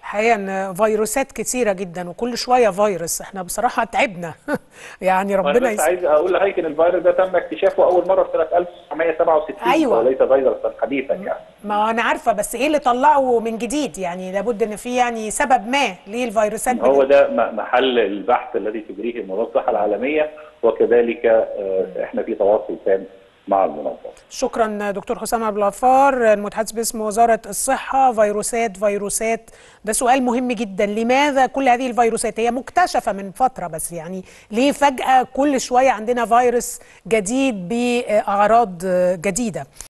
الحقيقه ان فيروسات كتيره جدا وكل شويه فيروس احنا بصراحه تعبنا يعني وانا ربنا بس يس... عايز اقول لحضرتك ان الفيروس ده تم اكتشافه اول مره في سنه 1967 أيوة. وليس فيروسا حديثا يعني ما انا عارفه بس ايه اللي طلعه من جديد يعني لابد ان في يعني سبب ما ليه الفيروسات هو بت- ده م- محل البحث الذي تجريه منظمه الصحه العالميه وكذلك آه، احنا في تواصل تام مع المنظمه شكرا دكتور حسام عبد الغفار المتحدث باسم وزاره الصحه فيروسات فيروسات ده سؤال مهم جدا لماذا كل هذه الفيروسات هي مكتشفه من فتره بس يعني ليه فجاه كل شويه عندنا فيروس جديد باعراض جديده